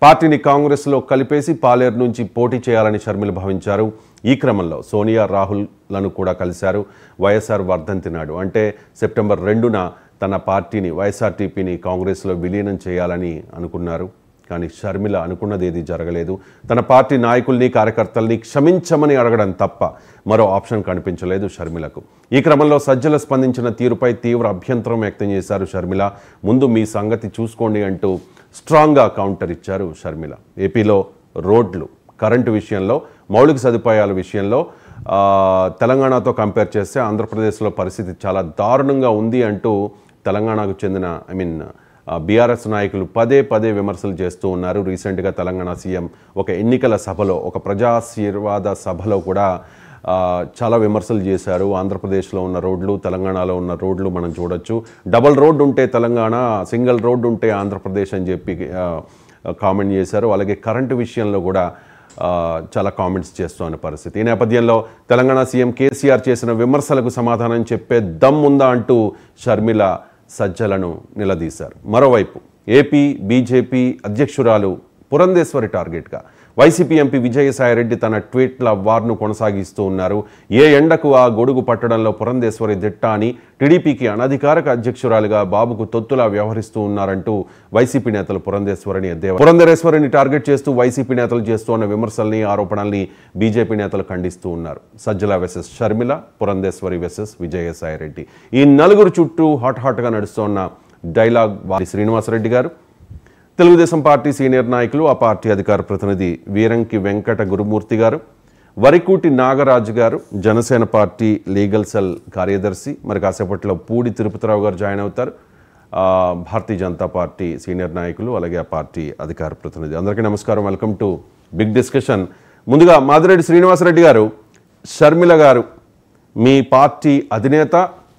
పార్టీని కాంగ్రెస్లో కలిపేసి పాలేరు నుంచి పోటీ చేయాలని షర్మిల భావించారు ఈ క్రమంలో సోనియా రాహుల్లను కూడా కలిశారు వైఎస్ఆర్ వర్ధంతి నాడు అంటే సెప్టెంబర్ రెండున తన పార్టీని వైఎస్ఆర్టీపీని కాంగ్రెస్లో విలీనం చేయాలని అనుకున్నారు కానీ షర్మిల అనుకున్నది ఏది జరగలేదు తన పార్టీ నాయకుల్ని కార్యకర్తల్ని క్షమించమని అడగడం తప్ప మరో ఆప్షన్ కనిపించలేదు షర్మిలకు ఈ క్రమంలో సజ్జల స్పందించిన తీరుపై తీవ్ర అభ్యంతరం వ్యక్తం చేశారు షర్మిల ముందు మీ సంగతి చూసుకోండి అంటూ స్ట్రాంగ్గా కౌంటర్ ఇచ్చారు షర్మిల ఏపీలో రోడ్లు కరెంటు విషయంలో మౌలిక సదుపాయాల విషయంలో ఆ, తెలంగాణతో కంపేర్ చేస్తే ఆంధ్రప్రదేశ్లో పరిస్థితి చాలా దారుణంగా ఉంది అంటూ తెలంగాణకు చెందిన ఐ మీన్ బీఆర్ఎస్ నాయకులు పదే పదే విమర్శలు చేస్తూ ఉన్నారు రీసెంట్గా తెలంగాణ సీఎం ఒక ఎన్నికల సభలో ఒక ప్రజాశీర్వాద సభలో కూడా ఆ, చాలా విమర్శలు చేశారు ఆంధ్రప్రదేశ్లో ఉన్న రోడ్లు తెలంగాణలో ఉన్న రోడ్లు మనం చూడొచ్చు డబల్ రోడ్ ఉంటే తెలంగాణ సింగిల్ రోడ్ ఉంటే ఆంధ్రప్రదేశ్ అని చెప్పి ఆ, కామెంట్ చేశారు అలాగే కరెంటు విషయంలో కూడా ఆ, చాలా కామెంట్స్ చేస్తున్న పరిస్థితి ఈ నేపథ్యంలో తెలంగాణ సీఎం కేసీఆర్ చేసిన విమర్శలకు సమాధానం చెప్పే దమ్ ఉందా అంటూ షర్మిల సజ్జలను నిలదీశారు మరోవైపు ఏపీ బీజేపీ అధ్యక్షురాలు పురంధేశ్వరి టార్గెట్గా వైసీపీ ఎంపీ విజయసాయిరెడ్డి తన ట్వీట్ల వార్ను కొనసాగిస్తూ ఉన్నారు ఏ ఎండకు ఆ గొడుగు పట్టడంలో పురంధేశ్వరి దిట్ట అని టీడీపీకి అనధికారిక అధ్యక్షురాలుగా బాబుకు తొత్తులా వ్యవహరిస్తూ ఉన్నారంటూ వైసీపీ నేతలు పురంధేశ్వరిని ఎద్దేవా పురంధరేశ్వరిని టార్గెట్ చేస్తూ వైసీపీ నేతలు చేస్తున్న విమర్శల్ని ఆరోపణల్ని బీజేపీ నేతలు ఖండిస్తూ ఉన్నారు సజ్జల వెసెస్ షర్మిల పురంధేశ్వరి వెసెస్ విజయసాయిరెడ్డి ఈ నలుగురు చుట్టూ హాట్ హాట్గా నడుస్తున్న డైలాగ్ వారి శ్రీనివాసరెడ్డి గారు తెలుగుదేశం పార్టీ సీనియర్ నాయకులు ఆ పార్టీ అధికార ప్రతినిధి వీరంకి వెంకట గురుమూర్తి గారు వరికూటి నాగరాజు గారు జనసేన పార్టీ లీగల్ సెల్ కార్యదర్శి మరి కాసేపట్లో పూడి తిరుపతిరావు గారు జాయిన్ అవుతారు ఆ, భారతీయ జనతా పార్టీ సీనియర్ నాయకులు అలాగే ఆ పార్టీ అధికార ప్రతినిధి అందరికీ నమస్కారం వెల్కమ్ టు బిగ్ డిస్కషన్ ముందుగా మాదిరెడ్డి శ్రీనివాసరెడ్డి గారు షర్మిల గారు మీ పార్టీ అధినేత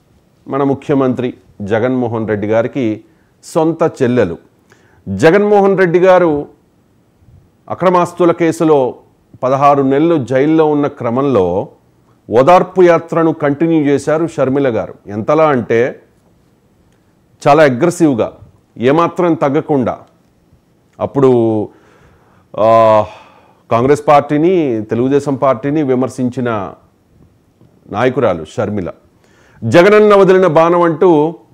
మన ముఖ్యమంత్రి జగన్మోహన్ రెడ్డి గారికి సొంత చెల్లెలు జగన్మోహన్ రెడ్డి గారు అక్రమాస్తుల కేసులో పదహారు నెలలు జైల్లో ఉన్న క్రమంలో ఓదార్పు యాత్రను కంటిన్యూ చేశారు షర్మిల గారు ఎంతలా అంటే చాలా అగ్రెసివ్గా ఏమాత్రం తగ్గకుండా అప్పుడు ఆ, కాంగ్రెస్ పార్టీని తెలుగుదేశం పార్టీని విమర్శించిన నాయకురాలు షర్మిల జగనన్న వదిలిన బాణం అంటూ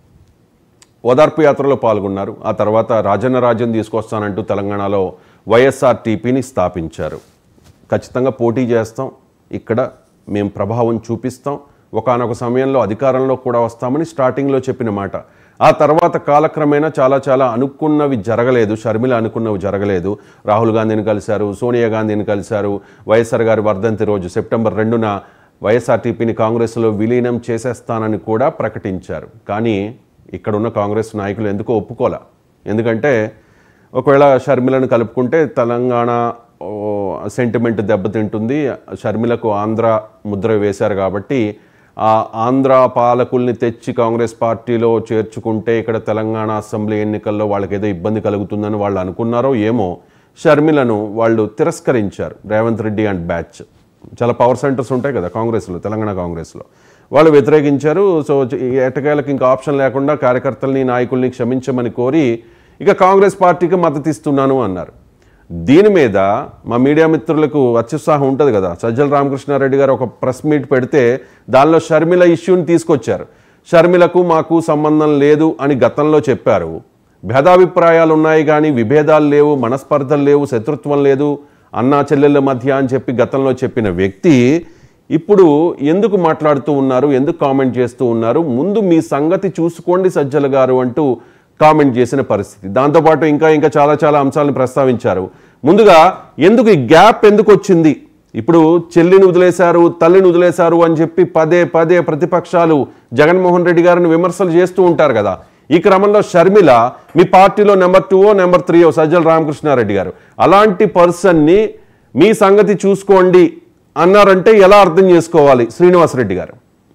ఓదార్పు యాత్రలో పాల్గొన్నారు ఆ తర్వాత రాజన్న రాజ్యం తీసుకొస్తానంటూ తెలంగాణలో వైఎస్ఆర్టీపీని స్థాపించారు ఖచ్చితంగా పోటీ చేస్తాం ఇక్కడ మేము ప్రభావం చూపిస్తాం ఒకానొక సమయంలో అధికారంలో కూడా వస్తామని స్టార్టింగ్లో చెప్పిన మాట ఆ తర్వాత కాలక్రమేణా చాలా చాలా అనుకున్నవి జరగలేదు షర్మిల అనుకున్నవి జరగలేదు రాహుల్ గాంధీని కలిశారు సోనియా గాంధీని కలిశారు వైఎస్ఆర్ గారి వర్ధంతి రోజు సెప్టెంబర్ రెండున వైఎస్ఆర్టీపీని కాంగ్రెస్లో విలీనం చేసేస్తానని కూడా ప్రకటించారు కానీ ఇక్కడున్న కాంగ్రెస్ నాయకులు ఎందుకో ఒప్పుకోలే ఎందుకంటే ఒకవేళ షర్మిలను కలుపుకుంటే తెలంగాణ సెంటిమెంట్ దెబ్బతింటుంది షర్మిలకు ఆంధ్ర ముద్ర వేశారు కాబట్టి ఆ ఆంధ్ర పాలకుల్ని తెచ్చి కాంగ్రెస్ పార్టీలో చేర్చుకుంటే ఇక్కడ తెలంగాణ అసెంబ్లీ ఎన్నికల్లో వాళ్ళకి ఏదో ఇబ్బంది కలుగుతుందని వాళ్ళు అనుకున్నారో ఏమో షర్మిలను వాళ్ళు తిరస్కరించారు రేవంత్ రెడ్డి అండ్ బ్యాచ్ చాలా పవర్ సెంటర్స్ ఉంటాయి కదా కాంగ్రెస్లో తెలంగాణ కాంగ్రెస్లో వాళ్ళు వ్యతిరేకించారు సో ఈ ఎటకేలకు ఇంకా ఆప్షన్ లేకుండా కార్యకర్తల్ని నాయకుల్ని క్షమించమని కోరి ఇక కాంగ్రెస్ పార్టీకి మద్దతు ఇస్తున్నాను అన్నారు దీని మీద మా మీడియా మిత్రులకు అత్యుత్సాహం ఉంటుంది కదా సజ్జల రామకృష్ణారెడ్డి గారు ఒక ప్రెస్ మీట్ పెడితే దానిలో షర్మిల ఇష్యూని తీసుకొచ్చారు షర్మిలకు మాకు సంబంధం లేదు అని గతంలో చెప్పారు భేదాభిప్రాయాలు ఉన్నాయి కానీ విభేదాలు లేవు మనస్పర్ధలు లేవు శత్రుత్వం లేదు అన్నా చెల్లెళ్ళ మధ్య అని చెప్పి గతంలో చెప్పిన వ్యక్తి ఇప్పుడు ఎందుకు మాట్లాడుతూ ఉన్నారు ఎందుకు కామెంట్ చేస్తూ ఉన్నారు ముందు మీ సంగతి చూసుకోండి సజ్జల గారు అంటూ కామెంట్ చేసిన పరిస్థితి దాంతోపాటు ఇంకా ఇంకా చాలా చాలా అంశాలను ప్రస్తావించారు ముందుగా ఎందుకు ఈ గ్యాప్ ఎందుకు వచ్చింది ఇప్పుడు చెల్లిని వదిలేశారు తల్లిని వదిలేశారు అని చెప్పి పదే పదే ప్రతిపక్షాలు జగన్మోహన్ రెడ్డి గారిని విమర్శలు చేస్తూ ఉంటారు కదా ఈ క్రమంలో షర్మిల మీ పార్టీలో number two number three Sajjala Ramakrishna Reddy గారు అలాంటి పర్సన్ని మీ సంగతి చూసుకోండి అన్నారంటే ఎలా అర్థం చేసుకోవాలి శ్రీనివాసరెడ్డి గారు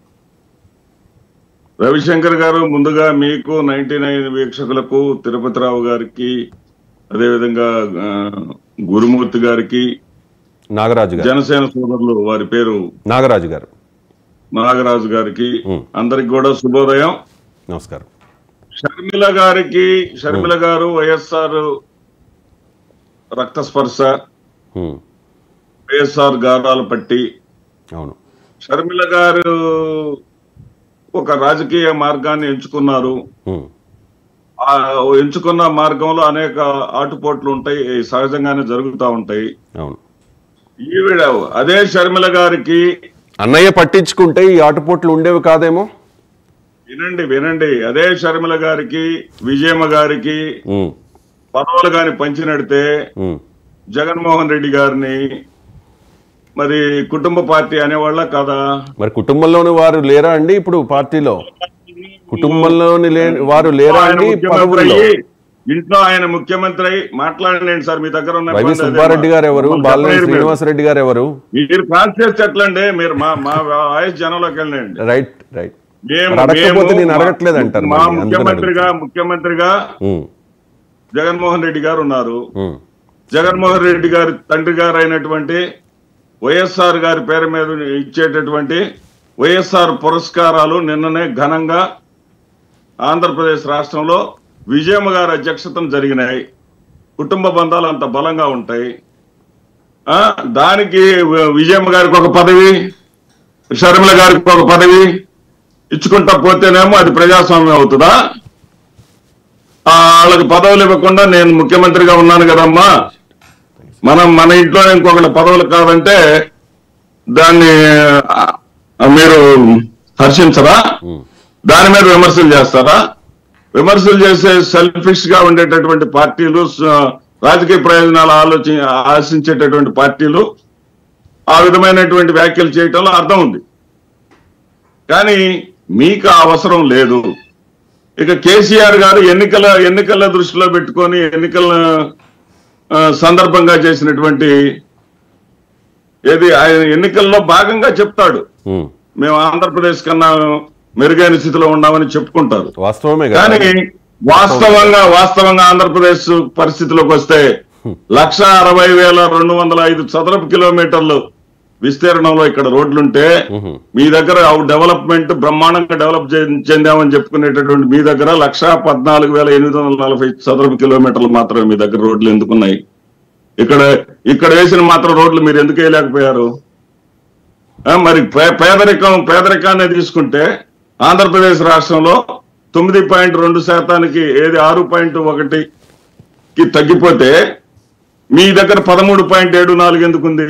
రవిశంకర్ గారు ముందుగా మీకు నైన్టీ నైన్ వీక్షకులకు తిరుపతిరావు గారికి అదేవిధంగా ఆ, గురుమూర్తి గారికి నాగరాజు గారు జనసేన సోదరులు వారి పేరు నాగరాజు గారు నాగరాజు గారికి ఉం. అందరికి కూడా శుభోదయం నమస్కారం షర్మిల గారికి షర్మిల గారు వైఎస్ఆర్ రక్త స్పర్శ ఉమ్, వైఎస్ఆర్ గారాలు పట్టి అవును షర్మిల గారు ఒక రాజకీయ మార్గాన్ని ఎంచుకున్నారు ఉమ్, ఆ ఎంచుకున్న మార్గంలో అనేక ఆటుపోట్లు ఉంటాయి సహజంగానే జరుగుతూ ఉంటాయి అవును ఈవిడ అదే షర్మిల గారికి అన్నయ్య పట్టించుకుంటే ఈ ఆటుపోట్లు ఉండేవి కాదేమో వినండి వినండి అదే షర్మిల గారికి విజయమ్మ గారికి ఉమ్, పదవులు గాని పంచినడితే ఉమ్, జగన్మోహన్ రెడ్డి గారిని మరి కుటుంబ పార్టీ అనేవాళ్ళ కదా మరి కుటుంబంలోని వారు లేరా అండి ఇప్పుడు పార్టీలో కుటుంబంలోని లే వారు లేరా ఆయన అండి ముఖ్యమంత్రి పదవుల్లో అయ్యి, ఇంట్లో ఆయన ముఖ్యమంత్రి అయ్యి మాట్లాడండి సార్ మీ దగ్గర ఉన్న వైవి ఇబ్బంది అదే. సుబ్బారెడ్డి గారు ఎవరు మమ్మల్ని బాలినేని చెప్పలేరు మీరు. శ్రీనివాసరెడ్డి గారు ఎవరు మీరు కాన్షియస్ ఎట్లండి మీరు మా మా వాయిస్ జనంలోకి వెళ్ళండి రైట్ రైట్ మేము మరి అడగకపోతే మేము నేను మా- అడగట్లేదు అంటారు మా మళ్ళీ, అందుకని ముఖ్యమంత్రిగా ముఖ్యమంత్రిగా ఉమ్, జగన్మోహన్ రెడ్డి గారు ఉన్నారు ఉమ్, జగన్మోహన్ రెడ్డి గారి తండ్రి గారు అయినటువంటి వైఎస్ఆర్ గారి పేరు మీద ఇచ్చేటటువంటి వైఎస్ఆర్ పురస్కారాలు నిన్ననే ఘనంగా ఆంధ్రప్రదేశ్ రాష్ట్రంలో విజయమ్మ గారి అధ్యక్షతన జరిగినాయి కుటుంబ బంధాలు అంత బలంగా ఉంటాయి ఆ దానికి వి- విజయమ్మ గారికి ఒక పదవి షర్మిల గారికి ఒక పదవి ఇచ్చుకుంటా పోతేనేమో అది ప్రజాస్వామ్యం అవుతుందా ఆ, వాళ్ళకి పదవులు ఇవ్వకుండా నేను ముఖ్యమంత్రిగా ఉన్నాను కదమ్మా మనం మన ఇంట్లో ఇంకొకటి పదవులు కాదంటే దాన్ని ఆ, మీరు హర్షించరా ఉమ్, దాని మీద విమర్శలు చేస్తారా విమర్శలు చేసే సెల్ఫిష్ గా ఉండేటటువంటి పార్టీలు స- రాజకీయ ప్రయోజనాలు ఆలోచి ఆశించేటటువంటి పార్టీలు ఆ విధమైనటువంటి వ్యాఖ్యలు చేయటంలో అర్థం ఉంది కానీ మీకు ఆ అవసరం లేదు ఇక కేసీఆర్ గారు ఎన్నికల ఎన్నికల దృష్టిలో పెట్టుకొని ఎన్నికల ఆ, సందర్భంగా చేసినటువంటి ఏది ఆయన ఎన్నికల్లో భాగంగా చెప్తాడు ఉమ్. మేము ఆంధ్రప్రదేశ్ కన్నా మెరుగైన స్థితిలో ఉన్నామని చెప్పుకుంటారు వాస్తవమే కదా కానీ వాస్తవంగా వాస్తవంగా ఆంధ్రప్రదేశ్ పరిస్థితిలోకి వస్తే లక్ష అరవై వేల రెండు వందల ఐదు చదరపు కిలోమీటర్లు విస్తీర్ణంలో ఇక్కడ రోడ్లుంటే ఉహు. మీ దగ్గర డెవలప్మెంట్ బ్రహ్మాండంగా డెవలప్ చే- చెందామని చెప్పుకునేటటువంటి మీ దగ్గర లక్ష పద్నాలుగు వేల ఎనిమిది వందల నలభై చదరపు కిలోమీటర్లు మాత్రమే మీ దగ్గర రోడ్లు ఎందుకున్నాయి ఇక్కడ ఇక్కడ వేసిన మాత్రం రోడ్లు మీరు ఎందుకు వేయలేకపోయారు ఆ, మరి పే- పేదరికం పేదరికాన్ని తీసుకుంటే ఆంధ్రప్రదేశ్ రాష్ట్రంలో తొమ్మిది పాయింట్ రెండు శాతానికి ఏది ఆరు పాయింట్ ఒకటికి తగ్గిపోతే మీ దగ్గర పదమూడు పాయింట్ ఏడు నాలుగు ఎందుకుంది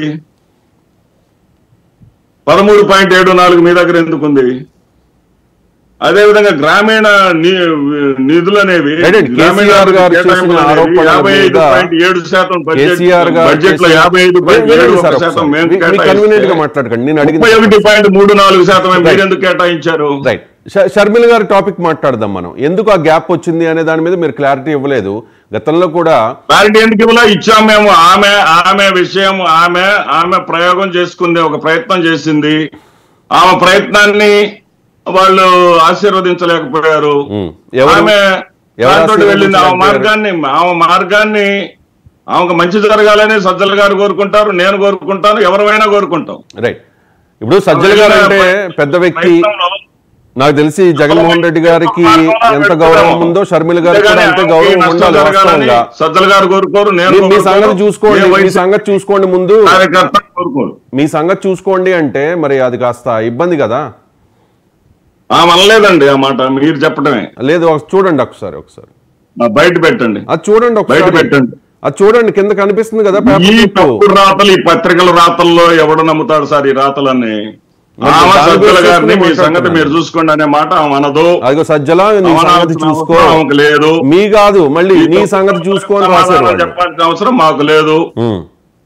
పదమూడు పాయింట్ ఏడు నాలుగు మీ దగ్గర ఎందుకుంది అదేవిధంగా గ్రామీణ ని- నిధులు అనేవి Right, గ్రామీణ కేసీఆర్ గారు కేటాయింపులు చేసిన అనేవి ఆరోపణల యాభై ఐదు మీద పాయింట్ ఏడు శాతం బడ్జెట్ కేసీఆర్ గారు బడ్జెట్ లో చేసిన- యాభై ఐదు పాయింట్ వినండి ఏడు సార్ ఒక ఒకసారి. శాతం మేము మీ- మీ కన్వీనియంట్ గా కేటాయిస్తే మాట్లాడకండి నేను ముప్పై అడిగిన ఒకటి పాయింట్ మూడు నాలుగు శాతం Right. మీరు ఎందుకు కేటాయించారు రైట్ ష- షర్మిల గారి టాపిక్ మాట్లాడదాం మనం ఎందుకు ఆ గ్యాప్ వచ్చింది అనే దాని మీద మీరు క్లారిటీ ఇవ్వలేదు గతంలో కూడా క్లారిటీ ఎందుకు ఇవ్వలా ఇచ్చాం మేము ఆమె ఆమె విషయం ఆమె ఆమె ప్రయోగం చేసుకుంది ఒక ప్రయత్నం చేసింది ఆమె ప్రయత్నాన్ని వాళ్ళు ఆశీర్వదించలేకపోయారు ఉమ్, ఎవరు ఆమె ఎవరు దాంతో వెళ్ళింది ఆమె ఆశీర్వదించలేకపోయారు? మార్గాన్ని ఆమె మార్గాన్ని ఆమెకు మంచి జరగాలని సజ్జల గారు కోరుకుంటారు నేను కోరుకుంటాను ఎవరైనా కోరుకుంటాం రైట్ ఇప్పుడు సజ్జల గారు అంటే పెద్ద వ్యక్తి ప్రయత్నంలో నాకు తెలిసి జగన్మోహన్ రెడ్డి గారికి ఎంత గౌరవం ఉందో షర్మిల గారికి కూడా అంతే గౌరవం నష్టం ఉండాలి జరగాలని వాస్తవంగా సజ్జల గారు కోరుకోరు నేను మీ- మీ కోరుకోను. సంగతి చూసుకోండి ఏ మీ వయసు సంగతి చూసుకోండి ముందు కార్యకర్త కోరుకోరు మీ సంగతి చూసుకోండి అంటే మరి అది కాస్త ఇబ్బంది కదా ఆమె అనలేదండి ఆ మాట మీరు చెప్పడమే లేదు ఒక- చూడండి ఒకసారి ఒకసారి ఆ, బయట పెట్టండి అది చూడండి బయట ఒకసారి పెట్టండి అది చూడండి కింద కనిపిస్తుంది కదా ఈ పేపర్ క్లిప్. తప్పుడు రాతలు ఈ పత్రికల రాతల్లో ఎవడు నమ్ముతాడు సార్ ఈ రాతలన్నీ మరి ఆమె దాని సజ్జల గురించి గారిని మీ మాట్లాడుతున్నాను. సంగతి మీరు చూసుకోండి అనే మాట ఆమె అనదు అదిగో సజ్జల నీ ఆమె సంగతి అనాల్సిన చూసుకో అవసరం ఆమెకు లేదు మీ కాదు మళ్ళీ నీ సంగతి చూసుకొని రాశారు సమాధానం వాళ్ళు చెప్పాల్సిన అవసరం మాకు లేదు ఉమ్.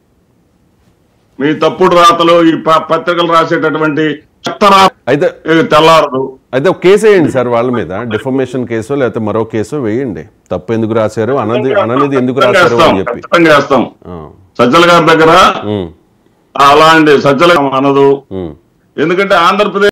మీ తప్పుడు రాతలు ఈ ప- పత్రికలు రాసేటటువంటి చెత్త రాత అయితే ఇది తెల్లారదు అయితే ఒక కేసు వేయండి సార్ వాళ్ళ మీద డిఫర్మేషన్ కేసు లేకపోతే మరో కేసు వేయండి తప్పు ఎందుకు రాశారు అనది అననిది ఎందుకు ఖచ్చితంగా రాశారు వేస్తాం అని చెప్పి ఖచ్చితంగా వేస్తాం ఆ. సజ్జల గారి దగ్గర ఉమ్. అలాంటి సజ్జల అనదు ఉమ్. ఎందుకంటే ఆంధ్రప్రదేశ్